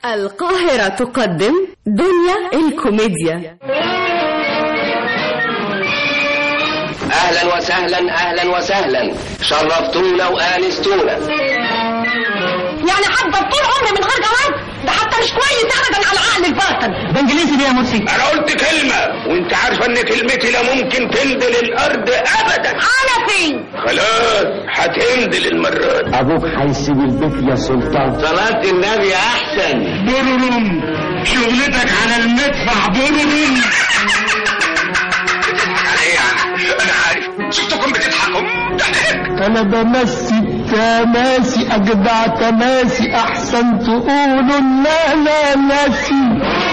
القاهرة تقدم دنيا الكوميديا اهلا وسهلا اهلا وسهلا شرفتونا وانستونا يعني حتى طول عمري من غير جواز ده حتى مش كويس ابدا على عقل الباطن ده انجليزي ليه يا مرسي انا قلت كلمة وانت عارفة ان كلمتي لا ممكن تنزل الارض ابدا انا فين خلاص هتنزل المرة دي ابوك هيسيب البيت يا سلطان صلاة النبي احسن بررم شغلتك على المدفع بررم على ايه يعني انا عارف شفتكم بتضحكوا ضحك انا بمسي تماسي اجدع تماسي احسن تقولوا لا لا ناسي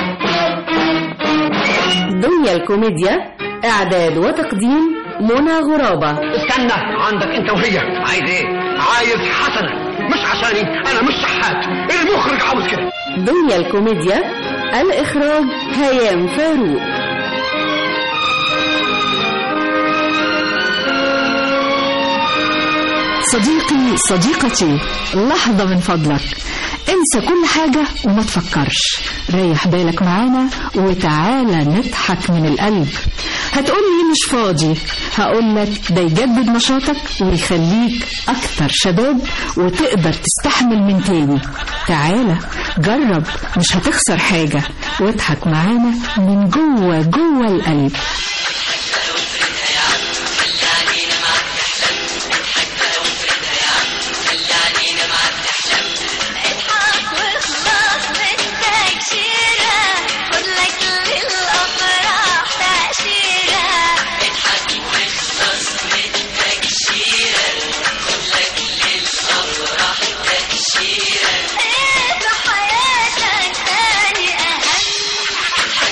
دنيا الكوميديا إعداد وتقديم منى غرابة استنى عندك انت وهي عايز ايه عايز حسنه مش عشاني انا مش شحات المخرج عاوز كده دنيا الكوميديا الإخراج هيام فاروق صديقي صديقتي لحظة من فضلك انسى كل حاجة وما تفكرش ريح بالك معانا وتعالى نضحك من القلب هتقولي مش فاضي هقولك ده يجدد نشاطك ويخليك أكتر شباب وتقدر تستحمل من تاني تعالى جرب مش هتخسر حاجة واضحك معانا من جوه جوه القلب اضحك واخلص من التكشيرة خدلك للأفراح تأشيرة اضحك واخلص من التكشيرة خدلك للأفراح تأشيرة ايه في حياتك تاني أهم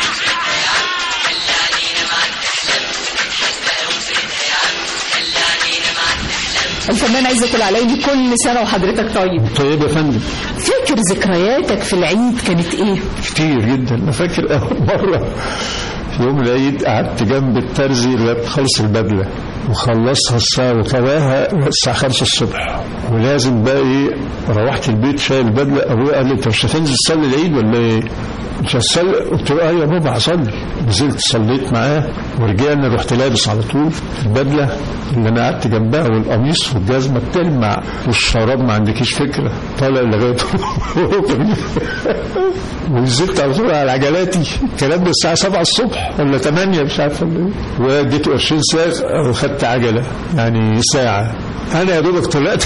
الفنان عزت العلايلي كل سنة وحضرتك طيب طيب يا فندم فاكر ذكرياتك في العيد كانت ايه؟ كتير جدا انا فاكر اول مره في يوم العيد قعدت جنب الترزي اللي خلص البدله وخلصها الساعه وطواها الساعه 5 الصبح ولازم بقى ايه روحت البيت شايل البدله ابويا قال لي انت مش هتنزل تصلي العيد ولا ايه؟ مش هتصلي قلت له ايوه يا بابا هصلي نزلت صليت معاه ورجعنا رحت لابس على طول البدله اللي انا قعدت جنبها والقميص والجزمه بتلمع والشراب ما عندكيش فكره طالع لغايه ونزلت على طول على عجلاتي الكلام ده الساعه 7 الصبح ولا 8 مش عارف ولا ايه واديته 20 ساعه وخدت عجله يعني ساعه انا يا دوبك طلعت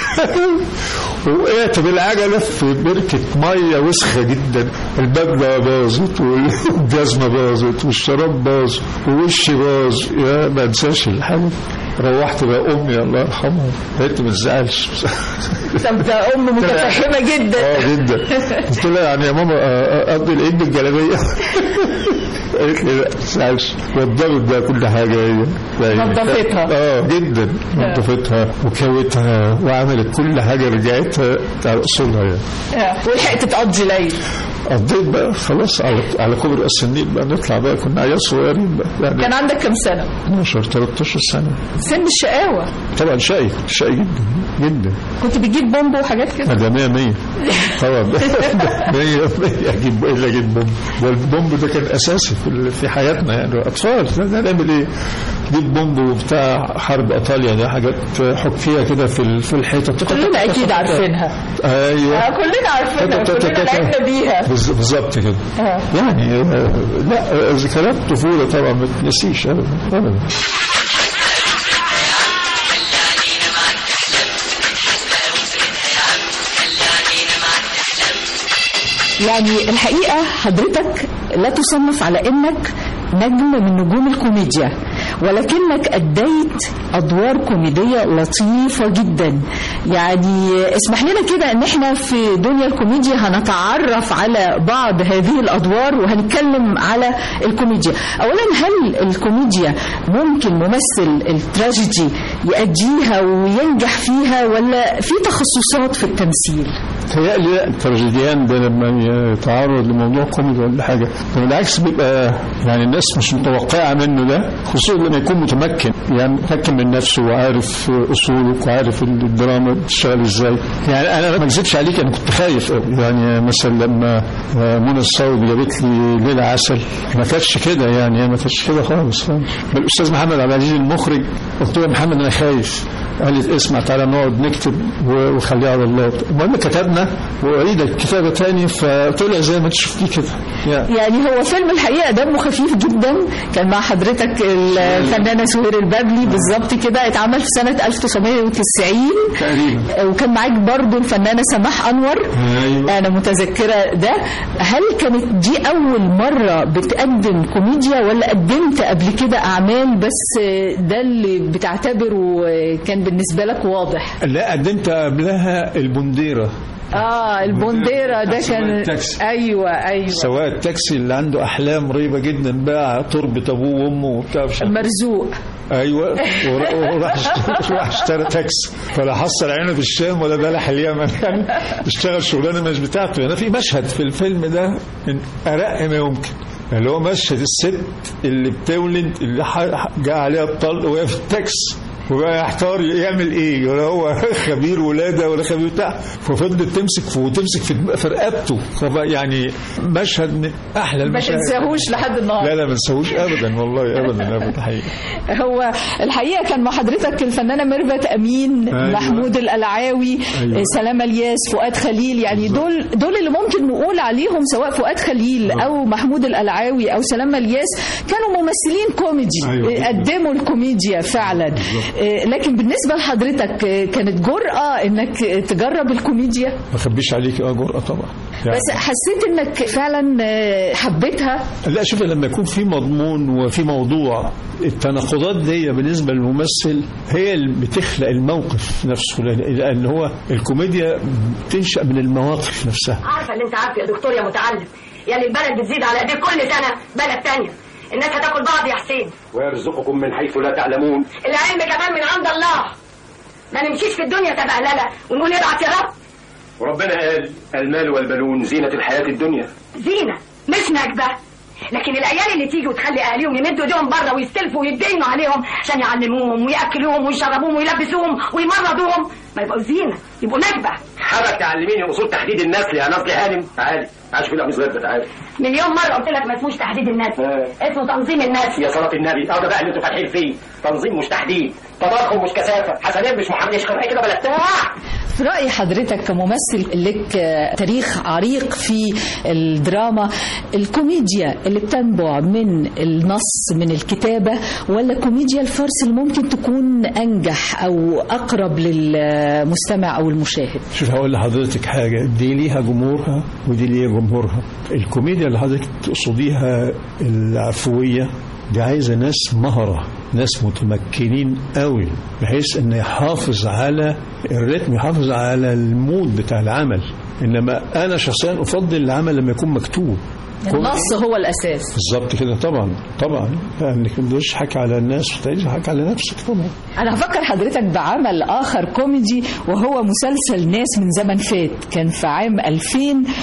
وقعت بالعجله في بركه ميه وسخه جدا البدله باظت والجزمه باظت والشراب باظ ووشي باظ يا ما انساش الحاجه روحت بقى امي الله يرحمها قالت ما تزعلش طب ده ام متفهمة جدا اه جدا قلت لها يعني يا ماما آه، اقضي العيد بالجلابيه قالت لي لا ما تزعلش وضبت بقى كل حاجه هي يعني نظفتها. اه جدا نظفتها وكوتها وعملت كل حاجه رجعتها على اصولها يعني ولحقت تقضي العيد قضيت بقى خلاص على على كوبري قصر النيل بقى نطلع بقى كنا عيال صغيرين بقى يعني كان عندك كم سنة؟ 12 13 سنه سن الشقاوة طبعا شقي كنت شقي جدا جدا كنت بتجيب بومب وحاجات كده ده 100 100 طبعا 100 100 اجيب ايه اللي اجيب بومب ده البومب ده كان اساسي في ال- في حياتنا يعني اطفال ده نعمل ايه؟ جيب بومب وبتاع حرب ايطاليا ده حاجات حط فيها كده في ال- في الحيطه كلنا اكيد عارفينها ايوه آه، كلنا عارفينها تا- تا- تا- كلنا تا- لعبنا بيها بز- بالظبط كده آه. يعني آه، لا آه، ذكريات الطفوله طبعا ما تنسيش ابدا ابدا يعني الحقيقة حضرتك لا تصنف على انك نجم من نجوم الكوميديا ولكنك أديت أدوار كوميدية لطيفة جدا يعني اسمح لنا كده ان احنا في دنيا الكوميديا هنتعرف على بعض هذه الأدوار وهنتكلم على الكوميديا أولا هل الكوميديا ممكن ممثل التراجيدي يأديها وينجح فيها ولا في تخصصات في التمثيل؟ تهيألي لا التراجيديان ده لما يتعرض لموضوع كوميدي ولا حاجة بالعكس بيبقى يعني الناس مش متوقعة منه ده خصوصا لما يكون متمكن يعني متمكن من نفسه وعارف أصوله وعارف الدراما بتشتغل ازاي يعني أنا ما اكذبش عليك أنا كنت خايف قوي يعني مثلا لما منى الصاوي جابت لي ليلة عسل ما كانتش كده يعني هي ما كانتش كده خالص خالص. الأستاذ محمد عبد العزيز المخرج قلت له يا محمد أنا خايف قالت اسمع تعالى نقعد نكتب و- وخليها على الله المهم كتبنا وعيد الكتابة تاني فطلع زي ما انت شفتيه كده يعني يعني هو فيلم الحقيقة دمه خفيف جدا كان مع حضرتك الفنانة سهير البابلي بالظبط كده اتعمل في سنة 1990 تقريبا وكان معاك برضو الفنانة سماح أنور ايوه أنا متذكرة ده هل كانت دي أول مرة بتقدم كوميديا ولا قدمت قبل كده أعمال بس ده اللي بتعتبره كان بالنسبة لك واضح لا قدمت قبلها البنديرة اه البونديرا ده سواق كان التاكسي. ايوه ايوه سواق التاكسي اللي عنده احلام رهيبه جدا بقى تربة ابوه وامه وبتاع مش عارف. مرزوق ايوه ور- وراح اشت- راح اشترى تاكسي فلا حصل عينه في الشام ولا بلح اليمن يعني اشتغل شغلانه مش بتاعته انا في مشهد في الفيلم ده من ارق ما يمكن اللي هو مشهد الست اللي بتولد اللي ح- جاء عليها الطلق وهي في التاكسي وبقى يحتار يعمل ايه ولا هو خبير ولاده ولا خبير بتاع ففضلت تمسك في وتمسك في في رقبته فبقى يعني مشهد من احلى ما المشاهد تنساهوش لحد لا النهارده لا ما نسووش ابدا والله ابدا ابدا حقيقي هو الحقيقه كان مع حضرتك الفنانه ميرفت امين أيوة. محمود القلعاوي أيوة. سلامه الياس فؤاد خليل يعني دول دول اللي ممكن نقول عليهم سواء فؤاد خليل او محمود القلعاوي او سلامه الياس كانوا ممثلين كوميدي أيوة. قدموا الكوميديا فعلا آه، لكن بالنسبه لحضرتك آه، كانت جرأه انك تجرب الكوميديا ما اخبيش عليك اه جرأة طبعا يعني بس حسيت انك فعلا آه، حبيتها لا شوف لما يكون في مضمون وفي موضوع التناقضات دي بالنسبه للممثل هي اللي بتخلق الموقف نفسه لان لأن هو الكوميديا بتنشا من المواقف نفسها عارفه اللي انت عارفه يا دكتور يا متعلم يعني البلد بتزيد على ايديك كل سنه بلد تانية الناس هتاكل بعض يا حسين ويرزقكم من حيث لا تعلمون العلم كمان من عند الله ما نمشيش في الدنيا تبهلله ونقول ابعت يا رب وربنا قال المال والبنون زينة الحياة الدنيا زينه مش نكبه لكن العيال اللي تيجي وتخلي اهاليهم يمدوا ايديهم بره ويستلفوا ويدينوا عليهم عشان يعلموهم وياكلوهم ويشربوهم ويلبسوهم ويمرضوهم ما يبقوا زينه يبقوا نكبه حابك تعلميني اصول تحديد النسل يا نصل هانم تعالي تعالي شوفي القميص غير ده تعالي مليون مره قلت لك ما اسموش تحديد الناس آه. اسمه تنظيم الناس يا صلاة النبي اه ده بقى اللي انتوا فاتحين فيه تنظيم مش تحديد تضخم مش كثافة حسنات مش محامية شرعية كده بلا بتاع في رأي حضرتك كممثل لك آه، تاريخ عريق في الدراما الكوميديا اللي بتنبع من النص من الكتابة ولا كوميديا الفرس اللي ممكن تكون أنجح أو أقرب للمستمع أو المشاهد شوف هقول لحضرتك حاجه دي ليها جمهورها ودي ليها جمهورها الكوميديا اللي حضرتك تقصديها العفويه دي عايزه ناس مهره ناس متمكنين قوي بحيث ان يحافظ على الريتم يحافظ على المود بتاع العمل انما انا شخصيا افضل العمل لما يكون مكتوب النص هو الأساس بالظبط كده طبعا طبعا لانك ما تقدرش حكي على الناس وتعيش حكي على نفسك طبعا أنا هفكر حضرتك بعمل آخر كوميدي وهو مسلسل ناس من زمن فات كان في عام 2000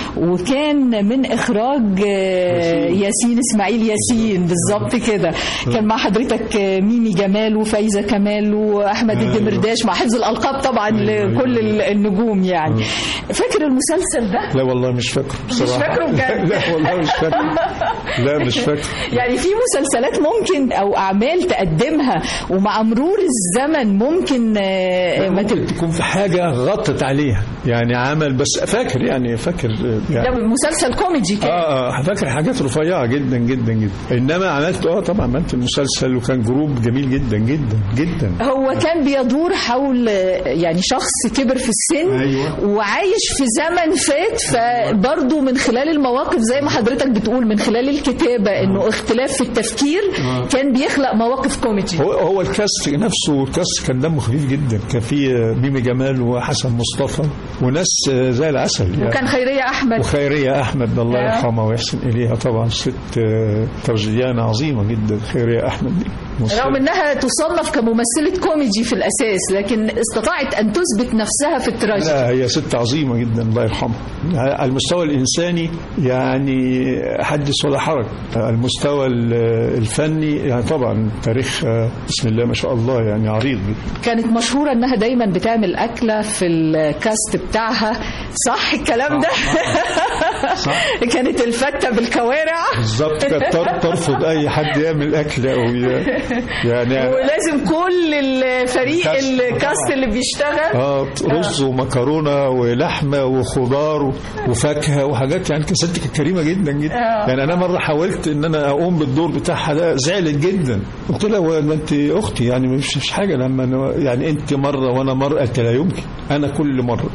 وكان من إخراج آه، ياسين إسماعيل ياسين بالظبط كده كان مع حضرتك آه، ميمي جمال وفايزة كمال وأحمد أيوة. الدمرداش مع حفظ الألقاب طبعا أيوة، لكل أيوة. ال- النجوم يعني فاكر المسلسل ده؟ لا والله مش فاكره بصراحه فاكره بجد؟ لا والله مش فاكره لا مش فاكره يعني في مسلسلات ممكن او اعمال تقدمها ومع مرور الزمن ممكن آه، ما ممكن تبقى تكون في حاجة غطت عليها يعني عمل بس فاكر يعني فاكر يعني ده مسلسل كوميدي كده اه اه فاكر حاجات رفيعة جدا جدا جدا انما عملت اه طبعا عملت المسلسل وكان جروب جميل جدا جدا جدا هو كان بيدور حول آه، يعني شخص كبر في السن أيوة. وعايش في زمن فات فبرضه من خلال المواقف زي ما حضرتك بتقول من خلال الكتابة انه اختلاف في التفكير كان بيخلق مواقف كوميدي هو هو الكاست نفسه الكاست كان دمه خفيف جدا كان في ميمي جمال وحسن مصطفى وناس زي العسل يعني. وكان خيرية احمد وخيرية أحمد الله آه. يرحمها ويحسن إليها طبعا ست آه، ترجيانة عظيمة جدا خيرية أحمد دي ممثلة. رغم انها تصنف كممثلة كوميدي في الاساس لكن استطاعت ان تثبت نفسها في التراجيدي لا هي ست عظيمة جدا الله يرحمها على المستوى الإنساني يعني حدث ولا حرج على المستوى ال- الفني يعني طبعا تاريخ آه، بسم الله ما شاء الله يعني عريض كانت مشهورة انها دايما بتعمل اكلة في الكاست بتاعها صح الكلام ده صح. كانت الفتة بالكوارع بالظبط كانت تر- ترفض أي حد يعمل أكل أو ي- يعني ولازم كل الفريق الكاست. الكاست اللي بيشتغل اه رز ومكرونه ولحمه وخضار و- وفاكهه وحاجات يعني كانت ست كانت كريمه جدا جدا آه. يعني انا مره حاولت ان انا اقوم بالدور بتاعها ده زعلت جدا قلت لها "هو ما انت اختي يعني مش مش حاجه لما أنا يعني انت مره وانا مره قلت لا يمكن انا كل مره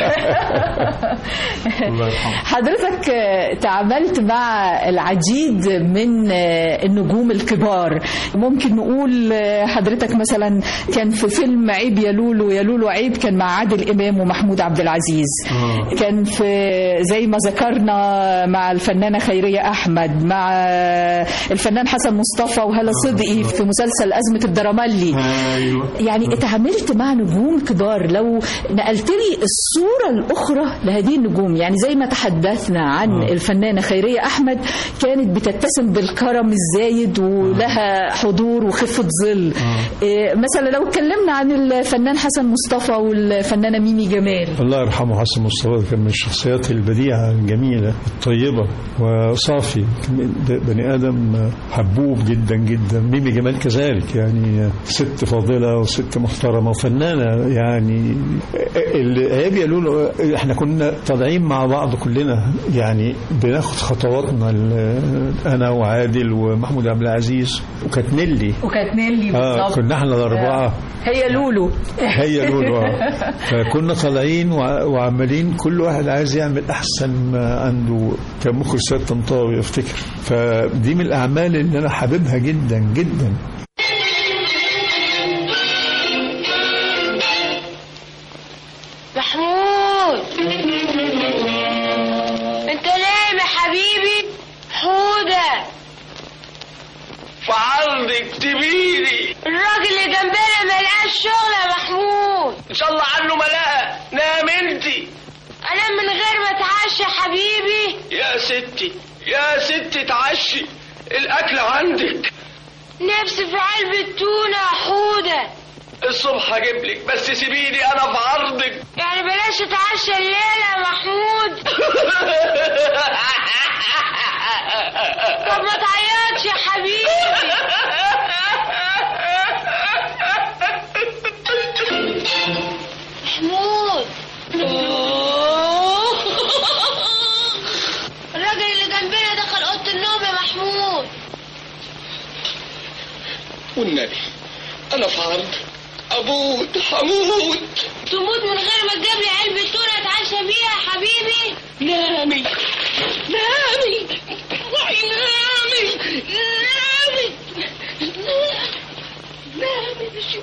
الله يرحمه حضرتك آه، تعاملت مع العديد من آه، النجوم الكبار ممكن نقول آه، حضرتك مثلا كان في فيلم عيب يا لولو يا لولو عيب كان مع عادل إمام ومحمود عبد العزيز كان في زي ما ذكرنا مع الفنانة خيرية أحمد مع آه، الفنان حسن مصطفى وهلا صدقي في مسلسل أزمة الدرامالي ايوه يعني اتعاملت مع نجوم كبار لو نقلت لي الصورة الأخرى لهذه النجوم يعني زي ما تحدثنا عن آه. الفنانة خيرية أحمد كانت بتتسم بالكرم الزايد ولها حضور وخفة ظل إيه، مثلا لو اتكلمنا عن الفنان حسن مصطفى والفنانة ميمي جمال الله يرحمه حسن مصطفى كان من الشخصيات البديعة الجميلة الطيبة وصافي كان بني آدم حبوب جدا جدا ميمي جمال كذلك يعني ست فاضلة وست محترمة وفنانة يعني العيب يا لولو احنا كنا طالعين مع بعض كلنا يعني بناخد خطواتنا ال- انا وعادل ومحمود عبد العزيز وكانت نيلي وكانت نيلي اه كنا احنا الاربعه هي لولو هي لولو آه. فكنا طالعين وع- وعمالين كل واحد عايز يعمل احسن ما عنده كان مخرج سيد طنطاوي افتكر فدي من الاعمال اللي انا حاببها جدا جدا محمود انت نايم يا حبيبي حودة في عرضك تبيني الراجل اللي جنبنا ملقاش شغل يا محمود ان شاء الله عنه ملاء نام انتي انا من غير ما اتعشى يا حبيبي يا ستي يا ستي تعشي الاكل عندك نفسي في علبة تونة يا حودة الصبح هجيب لك بس سيبيني انا في عرضك يعني بلاش تتعشى الليلة يا محمود طب ما تعيطش يا حبيبي محمود الراجل اللي جنبنا دخل اوضه النوم يا محمود والنبي انا في عرض اموت هموت تموت من غير ما تجيب لي علبة تونة اتعشى بيها يا حبيبي نامي نامي نامي نامي نامي مش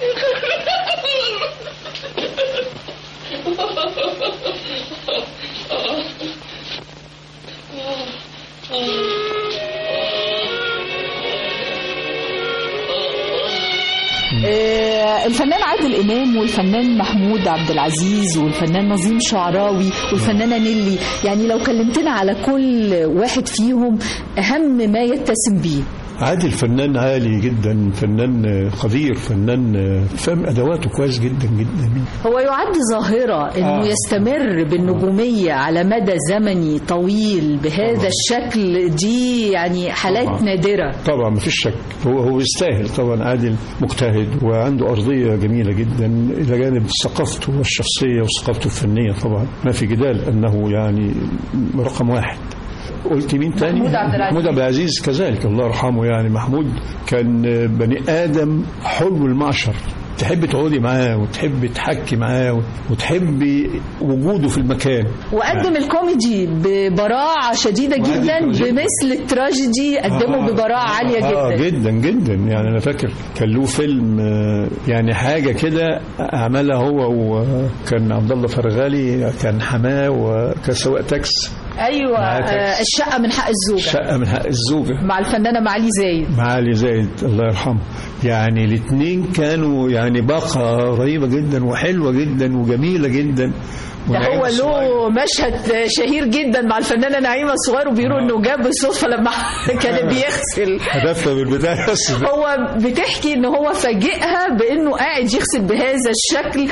آه، الفنان عادل إمام والفنان محمود عبد العزيز والفنان نظيم شعراوي والفنانة نيلي يعني لو كلمتنا على كل واحد فيهم أهم ما يتسم بيه عادل فنان عالي جدا فنان قدير فنان فاهم ادواته كويس جدا جدا هو يعد ظاهرة أنه آه. يستمر بالنجومية على مدى زمني طويل بهذا الشكل دي يعني حالات طبعاً. نادرة طبعا ما فيش شك هو هو يستاهل طبعا عادل مجتهد وعنده ارضيه جميله جدا الى جانب ثقافته الشخصيه وثقافته الفنيه طبعا ما في جدال انه يعني رقم واحد قلت مين تاني محمود عبد العزيز. محمود عبد العزيز كذلك الله يرحمه يعني محمود كان بني ادم حلو المعشر تحب تقعدي معاه وتحب تحكي معاه وتحبي وجوده في المكان وقدم الكوميدي ببراعة شديدة وقدم جدا التراجيدي. بمثل التراجيدي قدمه آه. ببراعة عالية آه جدا جدا جدا يعني انا فاكر كان له فيلم آه، يعني حاجه كده عملها هو وكان عبد الله فرغالي كان حماه وكان سواق تاكس ايوه معاه آه تاكس. الشقة من حق الزوجة شقه من حق الزوجه مع الفنانة معالي زايد مع علي زايد الله يرحمه يعني الاثنين كانوا يعني باقة رهيبة جدا وحلوة جدا وجميلة جدا ده هو ونعيمة الصغير. له مشهد شهير جدا مع الفنانة نعيمة الصغير وبيقولوا انه جاب بالصدفة لما كان بيغسل هدفها بالبداية بس ده. هو بتحكي ان هو فاجئها بانه قاعد يغسل بهذا الشكل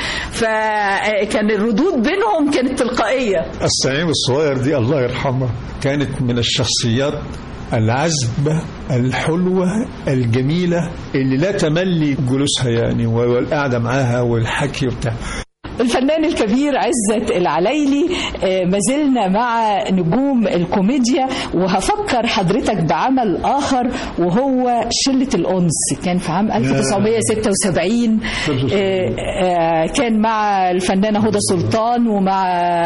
فكان الردود بينهم كانت تلقائيه السعيم الصغير دي الله يرحمها كانت من الشخصيات العذبة الحلوة الجميلة اللي لا تملي جلوسها يعني والقعدة معاها والحكي وبتاع الفنان الكبير عزت العليلي آه، ما زلنا مع نجوم الكوميديا وهفكر حضرتك بعمل آخر وهو شلة الأنس كان في عام 1976 آه، آه، كان مع الفنانة هدى سلطان ومع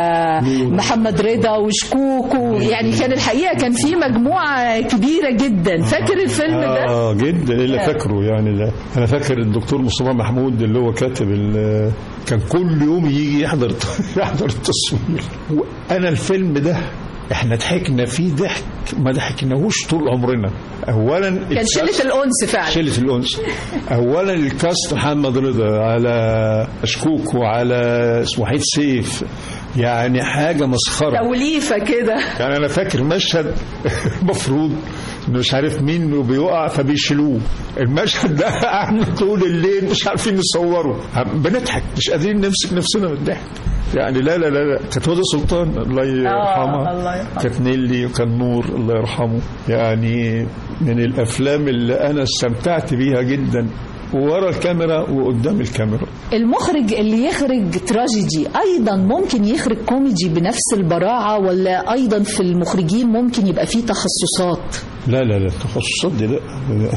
محمد رضا وشكوكو يعني كان الحقيقة كان في مجموعة كبيرة جدا فاكر الفيلم ده؟ اه جدا اللي فاكره يعني لا. انا فاكر الدكتور مصطفى محمود اللي هو كاتب ال- كان كل يوم يجي يحضر يحضر التصوير وانا الفيلم ده احنا ضحكنا فيه ضحك ما ضحكناهوش طول عمرنا اولا كان الكاست- شلة الأنس فعلا شلة الأنس أولا الكاست محمد رضا على شكوك وعلى اسمه وحيد سيف يعني حاجة مسخرة توليفة كده يعني أنا فاكر مشهد المفروض إنه مش عارف مين بيقع فبيشيلوه المشهد ده قعدنا طول الليل مش عارفين نصوره بنضحك مش قادرين نمسك نفسنا من الضحك يعني لا لا لا لا كانت هدى سلطان الله يرحمها الله يرحمها. كانت نيلي وكان نور الله يرحمه يعني من الافلام اللي انا استمتعت بيها جدا ورا الكاميرا وقدام الكاميرا المخرج اللي يخرج تراجيدي ايضا ممكن يخرج كوميدي بنفس البراعه ولا ايضا في المخرجين ممكن يبقى فيه تخصصات لا لا لا التخصصات دي لا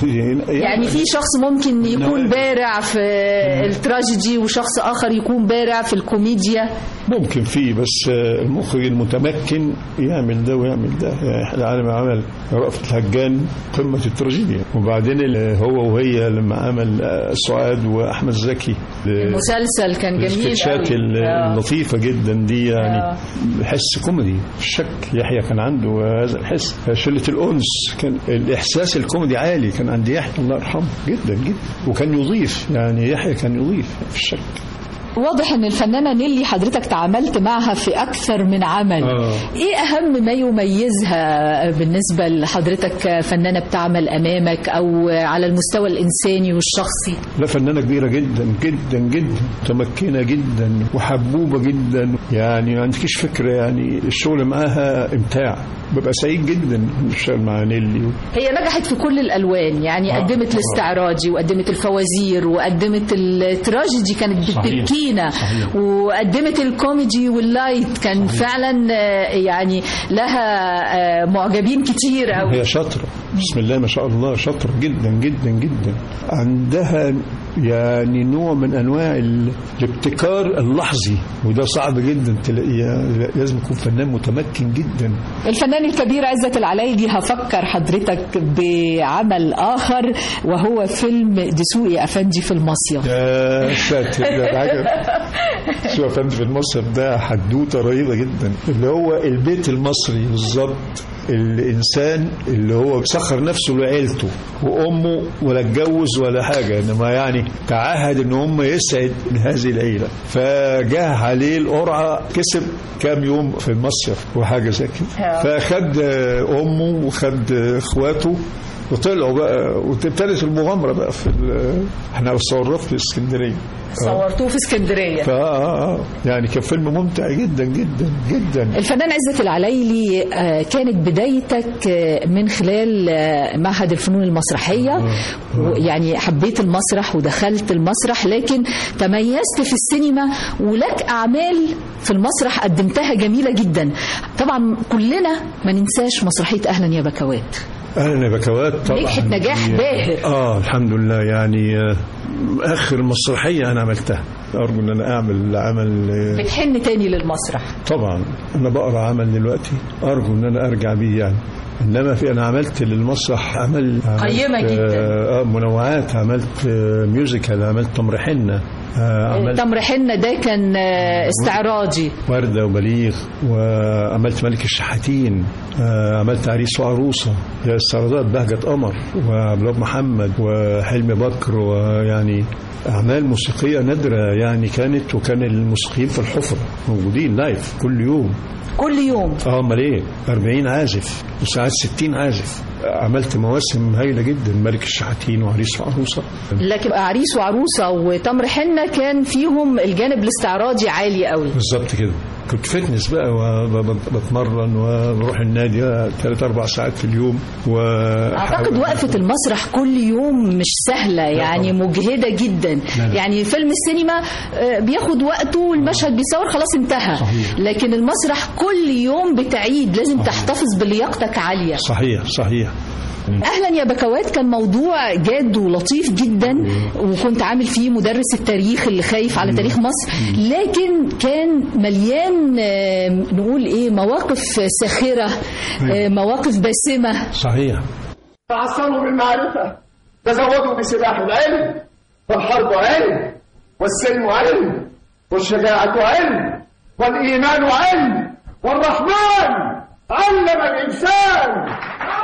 يعني في شخص ممكن يكون نعم. بارع في التراجيدي وشخص اخر يكون بارع في الكوميديا ممكن فيه بس المخرج المتمكن يعمل ده ويعمل ده يعني احنا عالم عمل رأفت الهجان قمة التراجيديا وبعدين ال- هو وهي لما عمل آه، سعاد وأحمد زكي المسلسل كان جميل السكتشات قوي. ال- آه. اللطيفة جدا دي آه. يعني حس كوميدي الشك يحيى كان عنده هذا الحس شلة الأنس كان الإحساس الكوميدي عالي كان عند يحيى الله يرحمه جدا جدا وكان يضيف يعني يحيى كان يضيف في الشك واضح ان الفنانه نيلي حضرتك تعاملت معها في اكثر من عمل آه. ايه اهم ما يميزها بالنسبه لحضرتك فنانه بتعمل امامك او على المستوى الانساني والشخصي لا فنانة كبيرة جدا جدا جدا متمكنة جدا وحبوبة جدا يعني ما عندكيش فكرة يعني الشغل معاها إمتاع ببقى سعيد جدا الشغل مع نيلي هي نجحت في كل الالوان يعني آه. قدمت الاستعراضي وقدمت الفوازير وقدمت التراجيدي كانت صحيح. بتبكينا صحيح. وقدمت الكوميدي واللايت كان فعلا آه، يعني لها آه، معجبين كتير قوي هي شاطرة بسم الله ما شاء الله شاطرة جدا جدا جدا عندها يعني نوع من أنواع ال- الابتكار اللحظي وده صعب جدا تلاقيه لازم يكون فنان متمكن جدا الفنان الكبير عزت العلايلي هفكر حضرتك بعمل آخر وهو فيلم دسوقي أفندي في المصيف يا ساتر ده حاجة شو يا فندم في المصرف ده حدوته رهيبه جدا اللي هو البيت المصري بالظبط الانسان اللي هو سخر نفسه لعيلته وامه ولا اتجوز ولا حاجه انما يعني تعهد ان هم يسعد هذه العيله فجاه عليه القرعه كسب كام يوم في المصيف وحاجه زي كده فخد امه وخد اخواته وطلعوا بقى وابتدت المغامره بقى في ال- احنا صورناه في اسكندريه صورتوه في اسكندرية فا آه، آه، يعني كان فيلم ممتع جدا جدا جدا الفنان عزت العلايلي آه، كانت بدايتك آه، من خلال آه، معهد الفنون المسرحية يعني حبيت المسرح ودخلت المسرح لكن تميزت في السينما ولك أعمال في المسرح قدمتها جميلة جدا طبعا كلنا ما ننساش مسرحية أهلا يا بكوات اهلا يا بكوات طبعا نجحت نجاح دي- باهر. اه الحمد لله يعني آه، اخر مسرحيه انا عملتها ارجو ان انا اعمل عمل آه، بتحن تاني للمسرح طبعا انا بقرا عمل دلوقتي ارجو ان انا ارجع بيه يعني انما في انا عملت للمسرح عمل عملت، قيمة جدا. آه آه، منوعات عملت آه ميوزيكال عملت تمر حنه آه عملت تمر حنة ده كان آه، استعراضي وردة وبليغ وعملت ملك الشحاتين آه، عملت عريس وعروسة هي استعراضات بهجة قمر وعبد الوهاب محمد وحلمي بكر ويعني أعمال موسيقية نادرة يعني كانت وكان الموسيقيين في الحفرة موجودين لايف كل يوم كل يوم اه امال ايه 40 عازف وساعات 60 عازف عملت مواسم هايله جدا ملك الشحاتين وعريس وعروسه لكن عريس وعروسة وتمر حنة كان فيهم الجانب الاستعراضي عالي قوي بالظبط كده كنت فتنس بقى وبتمرن وبروح النادي ثلاث اربع ساعات في اليوم و اعتقد وقفه المسرح كل يوم مش سهله يعني مجهده جدا لا. يعني فيلم السينما آه، بياخد وقته المشهد بيصور خلاص انتهى صحيح. لكن المسرح كل يوم بتعيد لازم تحتفظ بلياقتك عاليه صحيح صحيح اهلا يا بكوات كان موضوع جاد ولطيف جدا وكنت عامل فيه مدرس التاريخ اللي خايف على تاريخ مصر لكن كان مليان آه، نقول ايه مواقف ساخره آه، مواقف باسمه صحيح تعصروا بالمعرفة تزودوا بسلاح العلم فالحرب علم والسلم علم والشجاعة علم والإيمان علم والرحمن علم الإنسان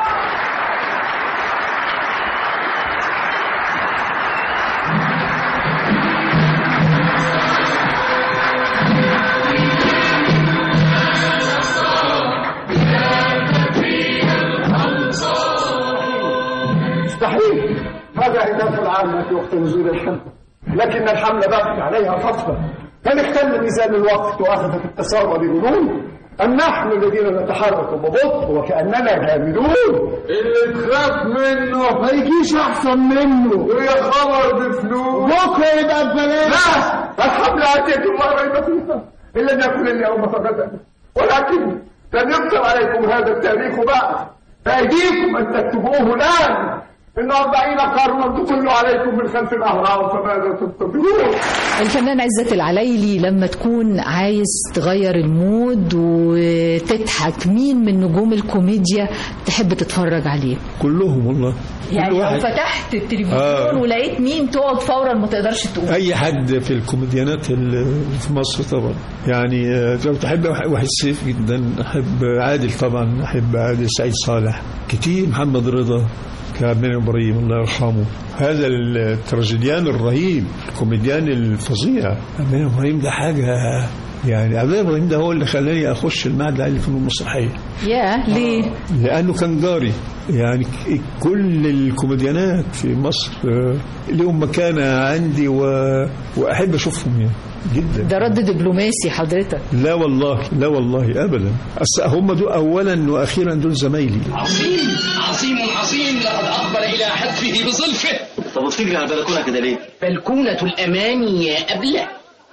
مستحيل هذا هدف العامة في وقت نزول الحمل لكن الحملة باقي عليها فترة فنختل ميزان الوقت وأخذت التسارع بجنون أم نحن الذين نتحرك ببطء وكأننا جامدون اللي تخاف منه ما يجيش أحسن منه ويا خبر بفلوس بكرة يبقى ببلاش لا الحملة أتيتم ما ريب فيها إن لم يكن اليوم فغدا ولكن لن يكتب عليكم هذا التاريخ بعد بأيديكم أن تكتبوه الآن إن أربعين قرنا تطل عليكم من خلف الأهرام فماذا تنتظرون الفنان عزت العلايلي لما تكون عايز تغير المود وتضحك مين من نجوم الكوميديا تحب تتفرج عليه كلهم والله كل يعني لو واحد فتحت التلفزيون آه. ولقيت مين تقعد فورا ما تقدرش تقول اي حد في الكوميديانات اللي في مصر طبعا يعني آه، لو تحب واحد سيف جدا احب عادل طبعا احب عادل سعيد صالح كتير محمد رضا كابن ابراهيم الله يرحمه هذا التراجيديان الرهيب الكوميديان الفظيع ابن ابراهيم ده حاجه يعني ابن ابراهيم ده هو اللي خلاني اخش المعهد العالي للفنون المسرحيه يا ليه لانه كان جاري يعني ك- كل الكوميديانات في مصر آه، لهم مكانه عندي و... واحب اشوفهم يعني جدا ده رد دبلوماسي حضرتك لا والله لا والله ابدا أصل هم دول اولا واخيرا دول زمايلي عظيم عظيم عظيم لقد أقبل إلى حتفه بظلفه طب وتجري على البلكونه كده ليه؟ بلكونة الأمان يا أبلة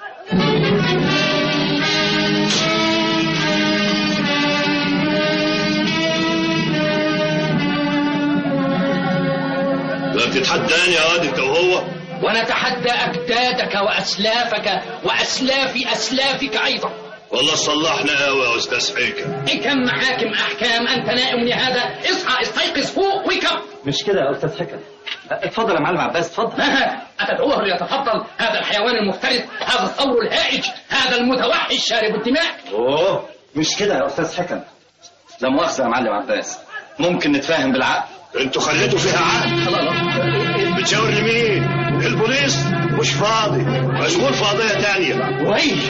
لا تتحداني يا واد انت وهو ونتحدى أجدادك وأسلافك وأسلاف أسلافك أيضا والله صلحنا قوي يا استاذ حيكم إيه كم محاكم أحكام أنت نائم لهذا اصحى استيقظ فوق ويكب مش كده يا استاذ حكم اتفضل يا معلم عباس اتفضل مها أتدعوه ليتفضل هذا الحيوان المفترس هذا الثور الهائج هذا المتوحش شارب الدماء اوه مش كده يا استاذ حكم لا مؤاخذه يا معلم عباس ممكن نتفاهم بالعقل انتوا خليتوا فيها عقل بتشاور لمين البوليس مش فاضي مشغول في قضيه تانية ويش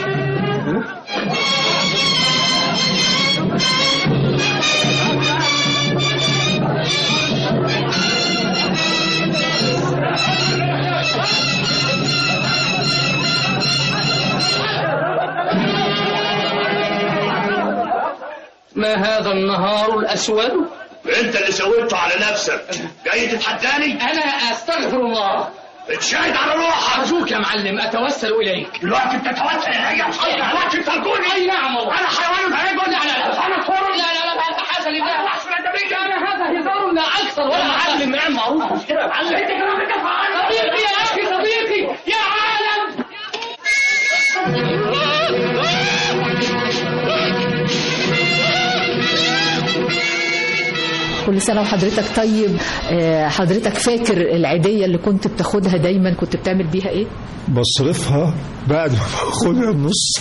ما هذا النهار الأسود؟ انت اللي سويته على نفسك جاي تتحداني أنا أستغفر الله اتشاهد على روحك أرجوك يا معلم أتوسل إليك دلوقتي بتتوسل الي وصلت دلوقتي بترجوني أي نعم والله انا حيوان العيب لا لا لا انا ثور لا لا لا أنت حسن الله احسن انت بيك أنا هذا هذا هزار لا اكثر ولا معلم نعم معروف مش كده يا معلم انت كمان بتفعل صديقي يا اخي صديقي يا عالم كل سنة وحضرتك طيب آه، حضرتك فاكر العيدية اللي كنت بتاخدها دايما كنت بتعمل بيها ايه؟ بصرفها بعد ما باخدها النص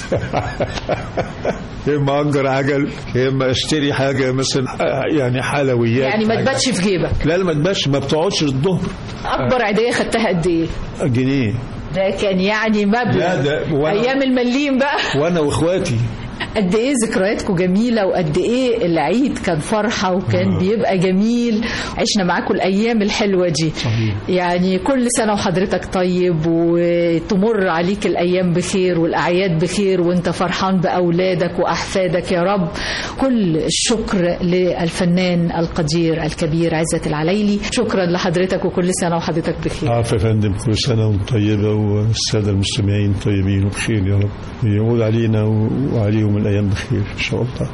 يا اما اجر عجل يا اما اشتري حاجه مثلا يعني حلويات يعني ما حاجة. تباتش في جيبك لا لا ما تباتش ما بتقعدش الظهر اكبر عيدية خدتها قد ايه؟ جنيه ده كان يعني مبلغ لا ده وأنا- ايام المليم بقى وانا واخواتي قد ايه ذكرياتكم جميله وقد ايه العيد كان فرحه وكان بيبقى جميل عشنا معاكم الايام الحلوه دي صحيح. يعني كل سنه وحضرتك طيب وتمر عليك الايام بخير والاعياد بخير وانت فرحان باولادك واحفادك يا رب كل الشكر للفنان القدير الكبير عزت العليلي شكرا لحضرتك وكل سنه وحضرتك بخير عارف يا فندم كل سنه وانتم طيبه والساده المستمعين طيبين وبخير يا رب يعود علينا وعليهم الايام بخير ان شاء الله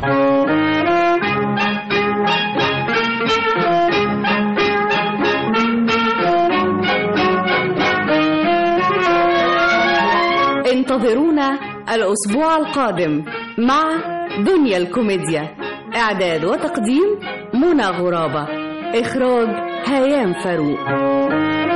انتظرونا الأسبوع القادم مع دنيا الكوميديا إعداد وتقديم منى غرابة إخراج هيام فاروق